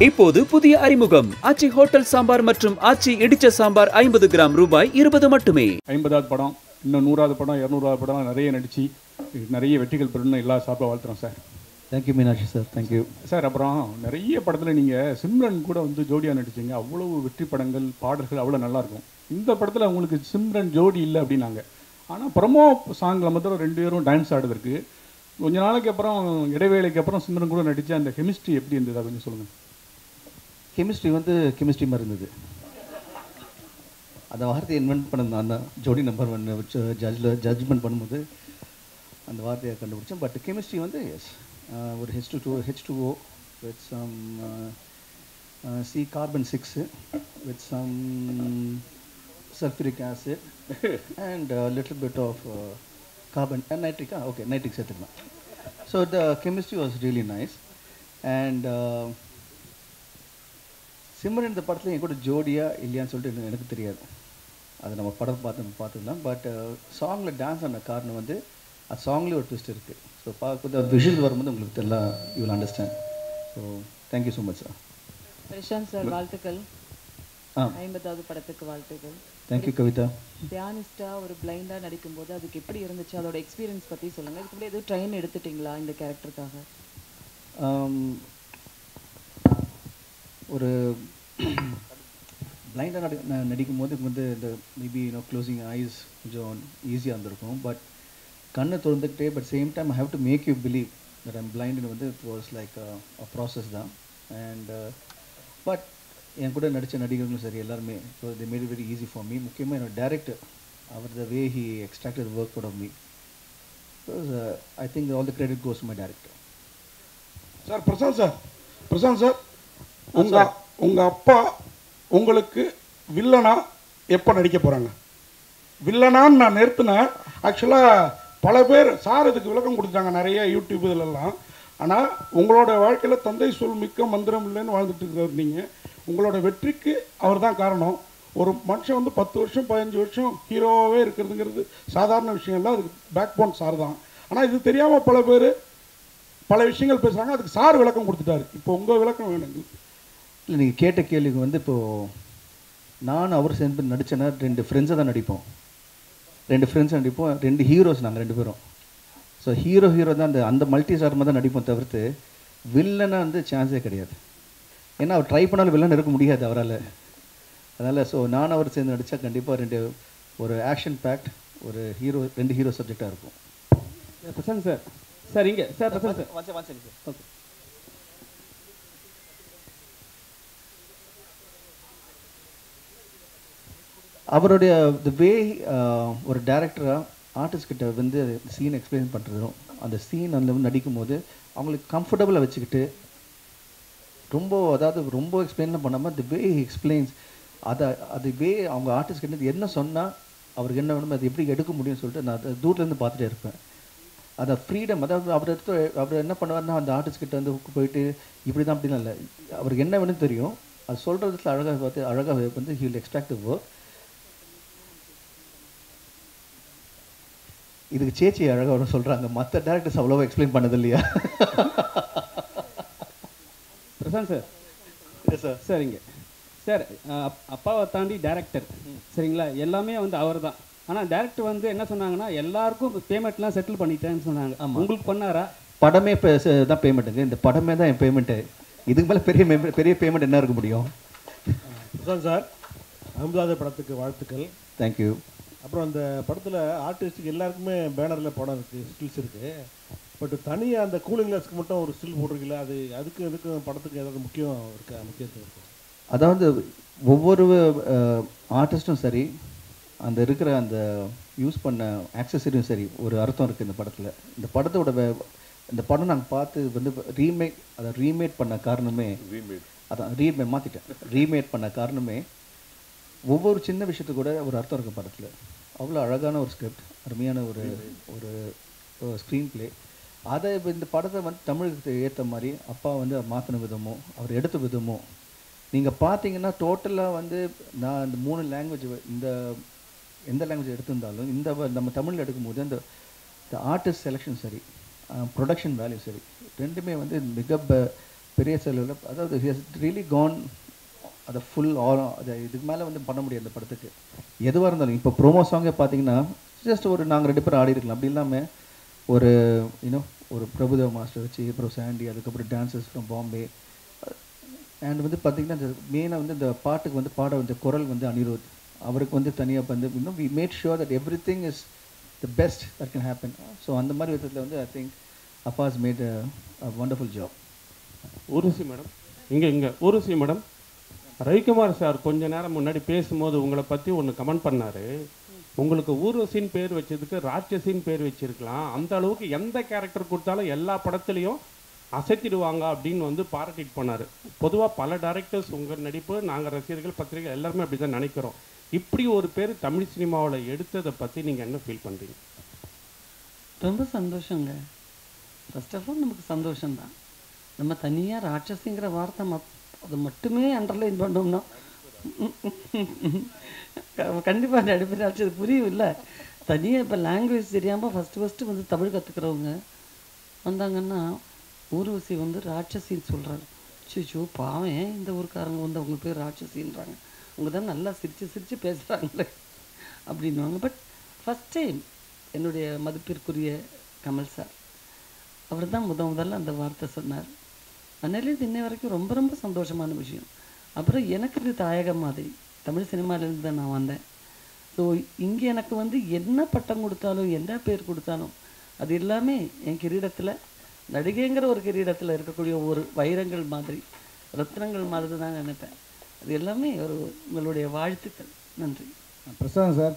இப்போது புதிய அறிமுகம் ஆச்சி ஹோட்டல் சாம்பார் மற்றும் ஆச்சி இடிச்ச சாம்பார் ஐம்பது கிராம் ரூபாய் இருபது மட்டுமே ஐம்பதாவது படம் இன்னும் நூறாவது படம் இரநூறாவது படம் நிறைய நடித்து நிறைய வெற்றிகள் பெறணும்னு எல்லா சார்பாக வாழ்த்துறோம் sir thank you Meenakshi sir thank you sir அப்புறம் நிறைய படத்தில் நீங்கள் சிம்ரன் கூட வந்து ஜோடியாக நடிச்சீங்க அவ்வளவு வெற்றி படங்கள் பாடல்கள் அவ்வளோ நல்லாயிருக்கும் இந்த படத்தில் உங்களுக்கு சிம்ரன் ஜோடி இல்லை அப்படின்னாங்க ஆனால் ப்ரமோ சாங்கில் மாத்திரம் ரெண்டு பேரும் டான்ஸ் ஆடுறதுக்கு கொஞ்ச நாளைக்கு அப்புறம் இடைவேளைக்கு அப்புறம் சிம்ரன் கூட நடித்த அந்த கெமிஸ்ட்ரி எப்படி இருந்தது அதை கொஞ்சம் சொல்லுங்கள் கெமிஸ்ட்ரி வந்து கெமிஸ்ட்ரி மாதிரி இருந்தது அந்த வார்த்தையை இன்வென்ட் பண்ணது நான் தான் ஜோடி நம்பர் ஒன் வச்சு ஜட்ஜில் ஜட்ஜ்மெண்ட் பண்ணும்போது அந்த வார்த்தையை கண்டுபிடிச்சேன் பட் கெமிஸ்ட்ரி வந்து எஸ் ஒரு H two two H two O with some C carbon six with some sulfuric acid and a little bit of uh, carbon and nitric ah, okay nitric சேர்த்துக்கலாம் so the chemistry was really nice and uh, Simran இந்த படத்தில் என் கூட ஜோடியா இல்லையான்னு சொல்லிட்டு எனக்கு- எனக்கு தெரியாது அது நம்ம படம் பார்த்து பார்த்துக்கலாம் பட் சாங்கில் டான்ஸ் ஆன காரணம் வந்து அது சாங்லேயே ஒரு ட்விஸ்ட் இருக்குது ஸோ பார்க்கும்போது அது விஷுவல் வரும்போது உங்களுக்கு எல்லாம் you will understand so thank you so much sir Prashanth sir வாழ்த்துக்கள் ஆ ஐம்பதாவது படத்துக்கு வாழ்த்துக்கள் தேங்க்யூ கவிதா தியானிஸ்டா ஒரு பிளைண்டா நடிக்கும்போது அதுக்கு எப்படி இருந்துச்சு அதோட எக்ஸ்பீரியன்ஸ் பத்தி சொல்லுங்க இதுக்கு முன்னாடி எதுவும் ட்ரெயின் எடுத்துட்டீங்களா இந்த கேரக்டருக்காக ஆம், ஒரு பிளைண்டாக நடி ந- நடிக்கும் போது வந்து இந்த மேபி யூனோ க்ளோசிங் ஐஸ் கொஞ்சம் ஈஸியாக இருந்திருக்கும் பட் கண்ணை திறந்துக்கிட்டே but same time I have to make you believe that I'm பிளைண்டுன்னு வந்து it was like a process தான் அண்ட் பட் என் கூட நடித்த நடிகர்களும் சரி எல்லாருமே so they made very easy for me முக்கியமாக என்னோட டேரக்டர் அவர் the way he extracted work out of me I think all the credit goes my director sir Prashanth sir Prashanth sir உங்க உங்க அப்பா உங்களுக்கு வில்லனா எப்போ நடிக்க போறாங்க வில்லனான்னு நான் நிறுத்தினேன் ஆக்சுவலாக பல பேர் சார் இதுக்கு விளக்கம் கொடுத்தாங்க நிறைய யூடியூப் இதிலெல்லாம் ஆனால் உங்களோட வாழ்க்கையில் தந்தை சொல் மிக்க மந்திரம் இல்லைன்னு வாழ்ந்துட்டு இருக்கிறவர் நீங்கள் உங்களோட வெற்றிக்கு அவர் தான் காரணம் ஒரு மனுஷன் வந்து பத்து வருஷம் பதினஞ்சு வருஷம் ஹீரோவாகவே இருக்கிறதுங்கிறது சாதாரண விஷயம் இல்லை அதுக்கு பேக் போன் சார் தான் ஆனால் இது தெரியாமல் பல பேர் பல விஷயங்கள் பேசுகிறாங்க அதுக்கு சார் விளக்கம் கொடுத்துட்டாரு இப்போ உங்கள் விளக்கம் வேணும் எங்களுக்கு. இல்லை நீங்கள் கேட்ட கேள்விக்கு வந்து இப்போது நான் அவர் சேர்ந்து நடிச்சேன்னா ரெண்டு ஃப்ரெண்ட்ஸை தான் நடிப்போம் ரெண்டு ஃப்ரெண்ட்ஸ் நடிப்போம் ரெண்டு ஹீரோஸ் நாங்கள் ரெண்டு பேரும் ஸோ ஹீரோ ஹீரோ தான் அந்த அந்த மல்டி ஸ்டார்மாக தான் நடிப்போம் தவிர்த்து வில்லனா வந்து சான்ஸே கிடையாது ஏன்னா அவர் ட்ரை பண்ணாலும் வில்லன் இருக்க முடியாது அவரால் அதனால் ஸோ நான் அவர் சேர்ந்து நடித்தா கண்டிப்பாக ரெண்டு ஒரு ஆக்ஷன் பேக்ட் ஒரு ஹீரோ ரெண்டு ஹீரோ சப்ஜெக்டாக இருக்கும் பிரசாந்த் சார் சார் இங்கே சார் பிரசாந்த் சார் ஓகே அவருடைய த வே ஒரு டேரக்டராக ஆர்டிஸ்ட் கிட்ட வந்து சீன் எக்ஸ்பிளைன் பண்ணுறதும் அந்த சீன் அந்த வந்து நடிக்கும் போது அவங்களுக்கு கம்ஃபர்டபுளாக வச்சுக்கிட்டு ரொம்ப அதாவது ரொம்ப எக்ஸ்பிளைன்லாம் பண்ணாமல் தி வே எக்ஸ்பிளைன்ஸ் அதை அது வே அவங்க ஆர்டிஸ்ட் கிட்ட என்ன சொன்னால் அவருக்கு என்ன வேணுமோ அதை எப்படி எடுக்க முடியும்னு சொல்லிட்டு நான் அதை தூரத்துலேருந்து பார்த்துட்டே இருப்பேன் அதை ஃப்ரீடம் அதாவது அவர் எடுத்து அவர் என்ன பண்ணுவார்னா அந்த ஆர்டிஸ்ட் கிட்ட வந்து போயிட்டு இப்படி தான் அப்படிலாம் இல்லை அவருக்கு என்ன வேணும்னு தெரியும் அது சொல்கிறதுல அழகாக பார்த்து அழகாக வந்து ஹீல் எக்ஸ்ட்ராக்ட் ஒர்க் இதுக்கு சேச்சி அழகாக வரும் சொல்கிறாங்க மற்ற டேரக்டர்ஸ் அவ்வளோவா எக்ஸ்பிளைன் பண்ணது இல்லையா பிரசாந்த் சார் சார் சரிங்க சார் அஹ், அப்- அப்பாவை தாண்டி டேரக்டர் சரிங்களா எல்லாமே வந்து அவர் தான் ஆனால் டேரக்டர் வந்து என்ன சொன்னாங்கன்னா எல்லாருக்கும் பேமெண்ட்லாம் செட்டில் பண்ணிட்டேன்னு சொன்னாங்க ஆமா. உங்களுக்கு பண்ணாரா படமே இப்போ தான் பேமெண்ட்டுங்க இந்த படமே தான் என் பேமெண்ட்டு இதுக்கு மேலே பெரிய member- பெரிய பேமெண்ட் என்ன இருக்க முடியும் பிரசாந்த் சார் ஐம்பதாவது படத்துக்கு வாழ்த்துக்கள் தேங்க்யூ அப்புறம் அந்த படத்தில் ஆர்டிஸ்ட்டுக்கு எல்லாருக்குமே பேனரில் படம் இருக்குது ஸ்டில்ஸ் இருக்குது பட் தனியாக அந்த கூலிங் கிளாஸ்க்கு மட்டும் ஒரு ஸ்டில் போட்டிருக்கீங்களா அது அதுக்கு இதுக்கும் படத்துக்கு ஏதாவது முக்கியம் இருக்கா முக்கியத்துவம் இருக்கா அதாவது ஒவ்வொரு ஆர்டிஸ்ட்டும் சரி அந்த இருக்கிற அந்த யூஸ் பண்ண ஆக்சசரியும் சரி ஒரு அர்த்தம் இருக்குது இந்த படத்தில் இந்த படத்தோட வே- இந்த படம் நாங்கள் பார்த்து வந்து ரீமேக் அதை ரீமேக் பண்ண காரணமே அதான் ரீமேக் மாற்றிட்டேன் ரீமேக் பண்ண காரணமே ஒவ்வொரு சின்ன விஷயத்துக்கு கூட ஒரு அர்த்தம் இருக்கும் படத்தில் அவ்வளோ அழகான ஒரு ஸ்கிரிப்ட் அருமையான ஒரு ஒரு ஸ்க்ரீன் ப்ளே அதை இப்ப இந்த படத்தை வந்து தமிழுக்கு ஏற்ற மாதிரி அப்பா வந்து மாற்றின விதமோ அவர் எடுத்த விதமோ நீங்கள் பார்த்தீங்கன்னா டோட்டலாக வந்து நான் இந்த மூணு லாங்குவேஜ் இந்த எந்த லாங்குவேஜ் எடுத்திருந்தாலும் இந்த வ- நம்ம தமிழில் எடுக்கும்போது அந்த இந்த ஆர்டிஸ்ட் செலெக்ஷன் சரி ப்ரொடக்ஷன் வேல்யூ சரி ரெண்டுமே வந்து மிக ப- பெரிய செலவில் அதாவது ஹி ஹஸ் ரியலி கான் அதை ஃபுல் ஆல் அது இதுக்கு மேலே வந்து பண்ண முடியாது அந்த படத்துக்கு எதுவாக இருந்தாலும் இப்போ ப்ரோமோ சாங்கே பார்த்தீங்கன்னா ஜஸ்ட் ஒரு நாங்கள் ரெண்டு பேரும் ஆடி இருக்கலாம் அப்படி இல்லாமல் ஒரு யூனோ ஒரு பிரபுதேவ மாஸ்டர் வச்சு அப்புறம் சாண்டி அதுக்கப்புறம் டான்சர்ஸ் ஃப்ரம் பாம்பே அண்ட் வந்து பார்த்தீங்கன்னா இந்த மெயினாக வந்து இந்த பாட்டுக்கு வந்து பாட வந்து குரல் வந்து அனிருத் அவருக்கு வந்து தனியாக வந்து இன்னும் we made sure that everything is the best that can happen so அந்த மாதிரி விதத்தில் வந்து I think Abbas made a wonderful job ஊருசி மேடம் இங்கே இங்கே ஊருசி மேடம் ரவிக்குமார் சார் கொஞ்ச நேரம் முன்னாடி பேசும்போது உங்களை பற்றி ஒன்று கமெண்ட் பண்ணார் உங்களுக்கு ஊர்வசின்னு பேர் வச்சதுக்கு ராட்சசின்னு பேர் வச்சிருக்கலாம் அந்த அளவுக்கு எந்த கேரக்டர் கொடுத்தாலும் எல்லா படத்துலையும் அசைத்திடுவாங்க அப்படின்னு வந்து பாராட்டிட்டு போனார் பொதுவாக பல டைரக்டர்ஸ் உங்கள் நடிப்பு நாங்கள் ரசிகர்கள் பத்திரிகை எல்லாருமே அப்படி தான் நினைக்கிறோம் இப்படி ஒரு பேர் தமிழ் சினிமாவில் எடுத்ததை பற்றி நீங்கள் என்ன ஃபீல் பண்ணுறீங்க ரொம்ப சந்தோஷங்க ஃபர்ஸ்ட் ஆஃப் ஆல் நமக்கு சந்தோஷம்தான் நம்ம தனியாக ராட்சசிங்கிற வார்த்தை மத் அதை மட்டுமே அண்டர்லைன் பண்ணோம்னா கண்டிப்பாக நடிப்பினாச்சு அது புரியும் இல்லை தனியாக இப்போ லாங்குவேஜ் தெரியாமல் ஃபஸ்ட்டு ஃபஸ்ட்டு வந்து தமிழ் கற்றுக்கிறவங்க வந்தாங்கன்னா ஊர்வசி வந்து ராட்சசின்னு சொல்கிறாரு சிச்சோ பாவம் ஏன் இந்த ஊருக்காரங்க வந்து அவங்க பேர் ராட்சசின்றாங்க அவங்க தான் நல்லா சிரித்து சிரித்து பேசுகிறாங்களே அப்படின்வாங்க பட் ஃபஸ்ட் டைம் என்னுடைய மதிப்பிற்குரிய கமல் சார் அவர் தான் முத முதல்ல அந்த வார்த்தை சொன்னார் அன்னையிலேருந்து இன்னை வரைக்கும் ரொம்ப ரொம்ப சந்தோஷமான விஷயம் அப்புறம் எனக்கு இது தாயகம் மாதிரி தமிழ் சினிமாலேருந்து தான் நான் வந்தேன் ஸோ இங்கே எனக்கு வந்து என்ன பட்டம் கொடுத்தாலும் என்ன பேர் கொடுத்தாலும் அது எல்லாமே என் கிரீடத்தில் நடிகைங்கிற ஒரு கிரீடத்தில் இருக்கக்கூடிய ஒரு வைரங்கள் மாதிரி ரத்னங்கள் மாதிரி தான் நினைப்பேன் அது எல்லாமே ஒரு உங்களுடைய வாழ்த்துக்கள் நன்றி பிரசாந்த் சார்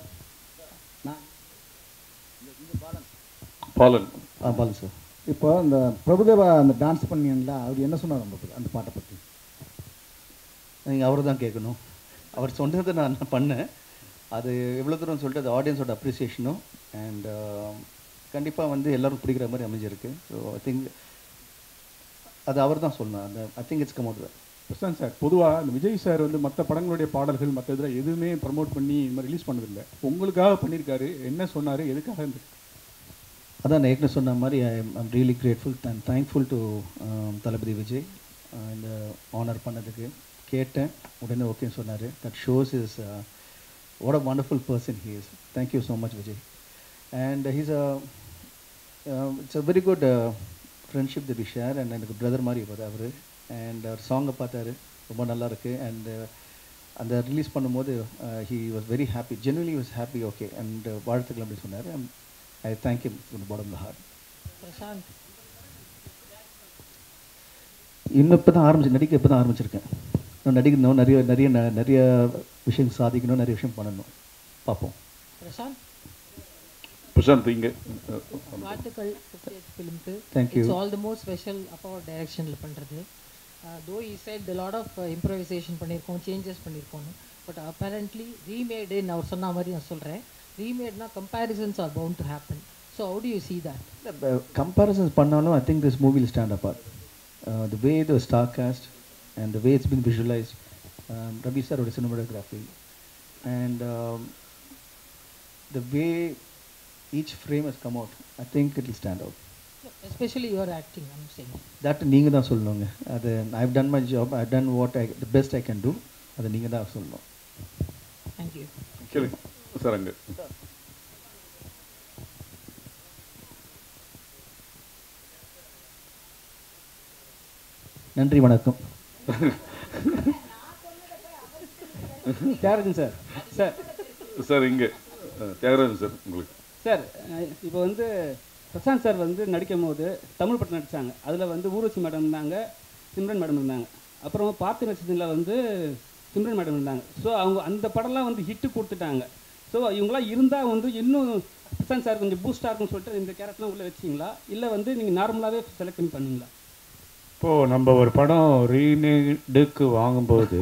பாலன் ஆ பாலு சார் இப்போ இந்த பிரபுதேவா அந்த டான்ஸ் பண்ணீங்களா அவர் என்ன சொன்னார் உங்களுக்கு அந்த பாட்டை பற்றி நீங்கள் அவர் தான் கேட்கணும் அவர் சொன்னதை நான் பண்ணேன் அது எவ்வளோ தூரம் சொல்லிட்டு அது ஆடியன்ஸோட அப்ரிசியேஷனும் அண்ட் கண்டிப்பாக வந்து எல்லாரும் பிடிக்கிற மாதிரி அமைஞ்சிருக்கு ஸோ ஐ திங்க் அது அவர் தான் சொன்னார் அந்த I think it's come out Prashanth sir பொதுவாக இந்த விஜய் சார் வந்து மற்ற படங்களுடைய பாடல்கள் மற்ற இதில் எதுவுமே ப்ரமோட் பண்ணி இந்த மாதிரி ரிலீஸ் பண்ணதில்லை உங்களுக்காக பண்ணியிருக்காரு என்ன சொன்னார் எதுக்காக இந்த அதான் நான் ஏற்கனவே சொன்ன மாதிரி I I'm really grateful and thankful to Thalapathy Vijay uh, இந்த ஆனர் பண்ணதுக்கு கேட்டேன் உடனே ஓகேன்னு சொன்னார் that shows is what a wonderful person he is thank you so much Vijay and he's a it's a very good friendship the share and எனக்கு brother மாதிரி இவர் அவர் and அவர் சாங்கை பார்த்தாரு ரொம்ப நல்லா இருக்கு அண்ட் அந்த ரிலீஸ் பண்ணும்போது he was very happy genuinely was happy okay and வாழ்த்துக்கள் அப்படி சொன்னார் ஐ தேங்க் யூ ஃப்ரம் பாடம் த ஹார்ட் பிரசாந்த் இன்னும் இப்போ தான் ஆரம்பிச்சு நடிக்க இப்போ தான் ஆரம்பிச்சிருக்கேன் இன்னும் நடிக்கணும் நிறைய நிறைய ந- நிறைய விஷயம் சாதிக்கணும் நிறைய விஷயம் பண்ணணும் பார்ப்போம் பிரசாந்த் பிரசாந்த் இங்கே வாழ்த்துக்கள் ஃபிஃப்டியத் ஃபிலிம்க்கு Thank you. It's all the more special அப்பாவோட டைரக்ஷனில் பண்ணுறது தோ இ சைட் லாட் ஆஃப் இம்ப்ரவைசேஷன் பண்ணியிருக்கோம் சேஞ்சஸ் பண்ணியிருக்கோம் பட் அப்பரண்ட்லி ரீமேடுன்னு அவர் சொன்ன மாதிரி நான் சொல்கிறேன் ரீமேட்னா comparisons are bound to happen so how do you see that comparisons பண்ணாலும் I think this movie will stand apart the way the star cast and the way it's been visualise Ravi சாரோட cinematography and the way each frame has come out I think it will stand out especially your acting I'm saying that நீங்கள் தான் சொல்லணுங்க அது I've done my job I done what I the best I can do அதை நீங்கள் தான் சொல்லணும் thank you கேளுங்க sir அங்கே நன்றி வணக்கம் தியாகராஜன் சார் சார் சார் இங்கே தியாகராஜன் சார் உங்களுக்கு சார் இப்போ வந்து பிரசாந்த் சார் வந்து நடிக்கும் போது தமிழ் படம் நடித்தாங்க அதில் வந்து ஊர்வசி மேடம் இருந்தாங்க சிம்ரன் மேடம் இருந்தாங்க அப்புறம் பார்த்து நட்சத்திரத்தில் வந்து சிம்ரன் மேடம் இருந்தாங்க ஸோ அவங்க அந்த படம்லாம் வந்து ஹிட்டு கொடுத்துட்டாங்க ஸோ இவங்களாம் இருந்தால் வந்து இன்னும் பிரசாந்த் சார் கொஞ்சம் பூஸ்டாக இருக்கும்னு சொல்லிட்டு இந்த கேரக்டர்லாம் உள்ளே வச்சிங்களா இல்லை வந்து நீங்கள் நார்மலாகவே செலக்ட் பண்ணி பண்ணீங்களா இப்போது நம்ம ஒரு படம் ரீமேடுக்கு வாங்கும்போது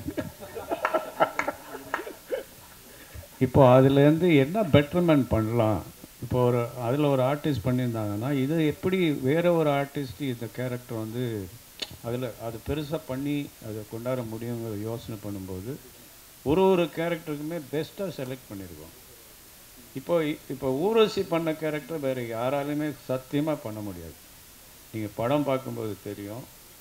இப்போ அதுலேருந்து என்ன பெட்டர்மெண்ட் பண்ணலாம் இப்போ ஒரு அதில் ஒரு ஆர்டிஸ்ட் பண்ணியிருந்தாங்கன்னா இதை எப்படி வேற ஒரு ஆர்டிஸ்ட் இந்த கேரக்டர் வந்து அதில் அது பெருசாக பண்ணி அதை கொண்டாட முடியுங்கிற யோசனை பண்ணும்போது ஒரு ஒரு கேரக்டருக்குமே பெஸ்ட்டாக செலக்ட் பண்ணியிருக்கோம் இப்போ இப்போ ஊர்வசி பண்ண கேரக்டர் வேறு யாராலையுமே சத்தியமாக பண்ண முடியாது நீங்கள் படம் பார்க்கும்போது தெரியும்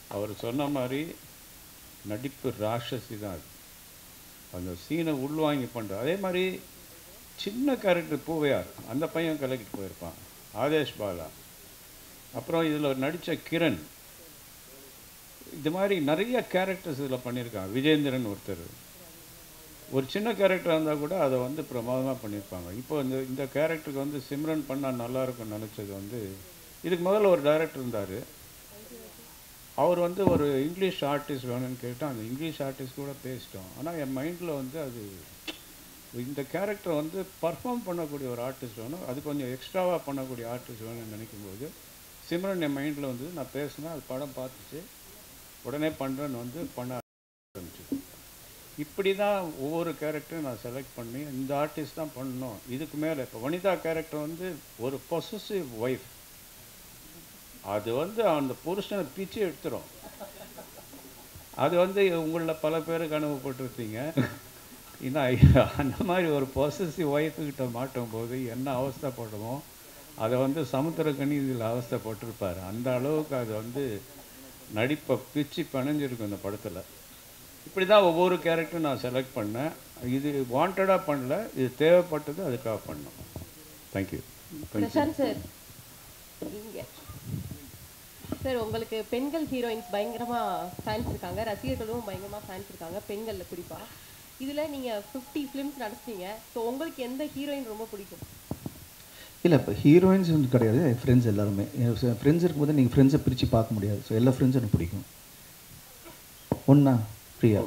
அவர் சொன்ன மாதிரி நடிப்பு ராட்சசி தான் அது அந்த சீனை உள்வாங்கி பண்ணுற அதே மாதிரி சின்ன கேரக்டர் பூவையார் அந்த பையன் கலக்கிட்டு போயிருப்பான் ஆதேஷ் பாலா அப்புறம் இதில் நடித்த கிரண் இது மாதிரி நிறைய கேரக்டர்ஸ் இதில் பண்ணியிருக்காங்க விஜேந்திரன் ஒருத்தர் ஒரு சின்ன கேரக்டர் இருந்தால் கூட அதை வந்து பிரமாதமாக பண்ணியிருப்பாங்க இப்போ இந்த இந்த கேரக்டருக்கு வந்து சிம்ரன் பண்ணால் நல்லா இருக்கும்னு நினச்சது வந்து இதுக்கு முதல்ல ஒரு டைரக்டர் இருந்தார் அவர் வந்து ஒரு இங்கிலீஷ் ஆர்டிஸ்ட் வேணும்னு கேட்டால் அந்த இங்கிலீஷ் ஆர்டிஸ்ட் கூட பேசிட்டோம் ஆனால் என் மைண்டில் வந்து அது இந்த கேரக்டர் வந்து பர்ஃபார்ம் பண்ணக்கூடிய ஒரு ஆர்டிஸ்ட் வேணும் அது கொஞ்சம் எக்ஸ்ட்ராவாக பண்ணக்கூடிய ஆர்டிஸ்ட் வேணும்னு நினைக்கும்போது சிம்ரன் என் மைண்டில் வந்து நான் பேசினேன் அது படம் பார்த்துச்சு உடனே பண்ணுறேன்னு வந்து பண்ண ஆரம்பிச்சு இப்படி தான் ஒவ்வொரு கேரக்டரும் நான் செலக்ட் பண்ணி இந்த ஆர்டிஸ்ட் தான் பண்ணணும் இதுக்கு மேலே இப்போ வனிதா கேரக்டர் வந்து ஒரு பொசசிவ் ஒய்ஃப் அது வந்து அந்த புருஷனை பிச்சு எடுத்துரும் அது வந்து உங்களில் பல பேருக்கு அனுபவப்பட்டிருப்பீங்க இன்னும் அந்த மாதிரி ஒரு பொசசிவ் ஒய்ஃபுக்கிட்ட மாட்டும் போது என்ன அவஸ்தைப்படுமோ அதை வந்து சமுத்திரக்கனி இதில் அவஸ்தைப்பட்டிருப்பார் அந்த அளவுக்கு அது வந்து நடிப்பை பிச்சு பிணைஞ்சிருக்கும் இந்த படத்தில் இப்படி தான் ஒவ்வொரு கேரக்டரும் நான் செலக்ட் பண்ணேன் இது வாண்டடாக பண்ணல இது தேவைப்பட்டது அதுக்காக பண்ணோம் தேங்க்யூ பிரசாந்த் சார் இங்க சார் உங்களுக்கு பெண்கள் ஹீரோயின்ஸ் பயங்கரமா ஃபேன்ஸ் இருக்காங்க ரசிகர்களும் பயங்கரமா ஃபேன்ஸ் இருக்காங்க பெண்கள்ல குறிப்பா இதுல நீங்க 50 ஃபிலிம்ஸ் நடத்துறீங்க ஸோ உங்களுக்கு எந்த ஹீரோயின் ரொம்ப பிடிக்கும் இல்லை இப்போ ஹீரோயின்ஸ் வந்து கிடையாது என் ஃப்ரெண்ட்ஸ் எல்லாருமே என் ஃப்ரெண்ட்ஸ் இருக்கும்போது நீங்கள் ஃப்ரெண்ட்ஸை பிரித்து பார்க்க முடியாது ஸோ எல்லா ஃப்ரெண்ட்ஸும் எனக்கு பிடிக்கும் ஒன்றா பிரியா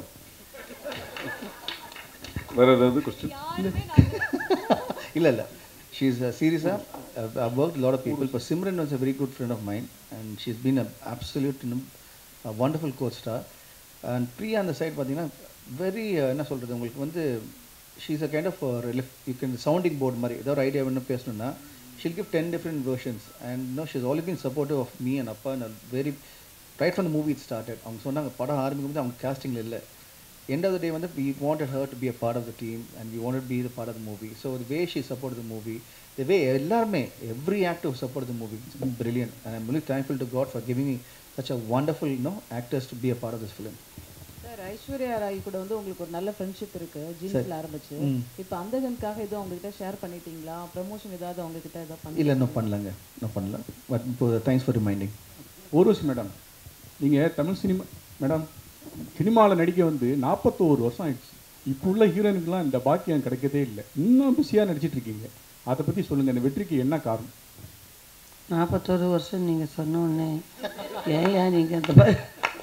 வேற ஏதாவது கொஸ்டின் இல்லை இல்லை ஷீ இஸ் சீரியஸாக I work lot of people இப்போ Simran was a very good friend of mind and she is been a absolute wonderful coach star and Priya அந்த சைட் பார்த்தீங்கன்னா வெரி என்ன சொல்கிறது உங்களுக்கு வந்து she is a kind of you can sounding board மாதிரி ஏதோ ஒரு ஐடியா வேணும் பேசணும்னா she'll give ten different versions and no she's already been supportive of me and அப்பா and very right from the movie it started அவங்க சொன்னாங்க படம் ஆரம்பிக்கும் போது அவங்க castingல இல்லை end of the day வந்து we wanted her to be a part of the team and we wanted to be the part of the movie so the way she supported the movie the way எல்லாருமே every actor who supported the movie it's been brilliant and I'm really thankful to God for giving me such a wonderful you know actors to be a part of this film sir Aishwarya Rai கூட வந்து உங்களுக்கு ஒரு நல்ல friendship இருக்கு சரி. ஜீன்ஸ்ல ஆரம்பிச்சு ம். இப்போ அந்தகனுக்காக எதுவும் அவங்ககிட்ட ஷேர் பண்ணிட்டீங்களா ப்ரமோஷன் ஏதாவது அவங்ககிட்ட ஏதாவது இல்லை பண்ணி இன்னும் பண்ணலங்க இன்னும் பண்ணல பட் இப்போ thanks for reminding Urvashi madam நீங்கள் தமிழ் சினிமா மேடம் சினிமாவில் நடிக்க வந்து நாற்பத்தோரு வருஷம் ஆயிடுச்சு இப்போ உள்ள ஹீரோயினுக்கெல்லாம் இந்த பாக்கியம் கிடைக்கதே இல்லை இன்னும் பிஸியாக நடிச்சிட்டு இருக்கீங்க அதை பற்றி சொல்லுங்கள் இந்த வெற்றிக்கு என்ன காரணம் நாற்பத்தொரு வருஷம் நீங்கள் சொன்ன உடனே ஏன் ஏன் நீங்கள் இந்த மாதிரி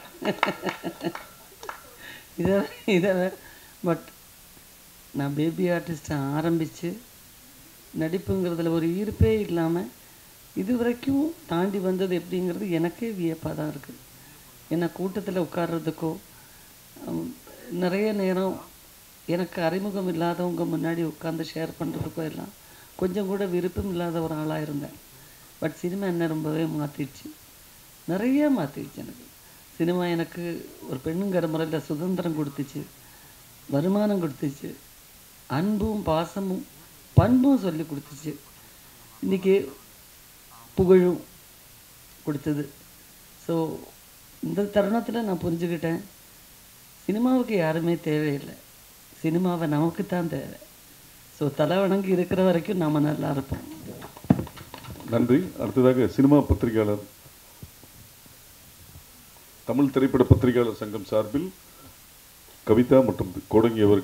இதை இதை பட் நான் பேபி ஆர்டிஸ்ட்டை ஆரம்பித்து நடிப்புங்கிறதுல ஒரு ஈர்ப்பே இல்லாமல் இது வரைக்கும் தாண்டி வந்தது எப்படிங்கிறது எனக்கே வியப்பாக தான் இருக்குது ஏன்னா கூட்டத்தில் உட்கார்றதுக்கோ ஹம், நிறைய நேரம் எனக்கு அறிமுகம் இல்லாதவங்க முன்னாடி உட்காந்து ஷேர் பண்ணுறதுக்கோ எல்லாம் கொஞ்சம் கூட விருப்பம் இல்லாத ஒரு ஆளாக இருந்தேன் பட் சினிமா என்ன ரொம்பவே மாற்றிடுச்சு நிறைய மாற்றிடுச்சு எனக்கு சினிமா எனக்கு ஒரு பெண்ணுங்கிற முறையில் சுதந்திரம் கொடுத்துச்சு வருமானம் கொடுத்துச்சு அன்பும் பாசமும் பண்பும் சொல்லி கொடுத்துச்சு இன்றைக்கி புகழும் கொடுத்தது ஸோ இந்த தருணத்தில் நான் புரிஞ்சுக்கிட்டேன் சினிமாவுக்கு யாருமே தேவையில்லை சினிமாவை நமக்கு தான் தேவை ஸோ தலை வணங்கி இருக்கிற வரைக்கும் நாம் நல்லா இருப்போம் நன்றி அடுத்ததாக சினிமா பத்திரிகையாளர் தமிழ் திரைப்பட பத்திரிகையாளர் சங்கம் சார்பில் கவிதா மற்றும் கோடங்கி அவர்கள்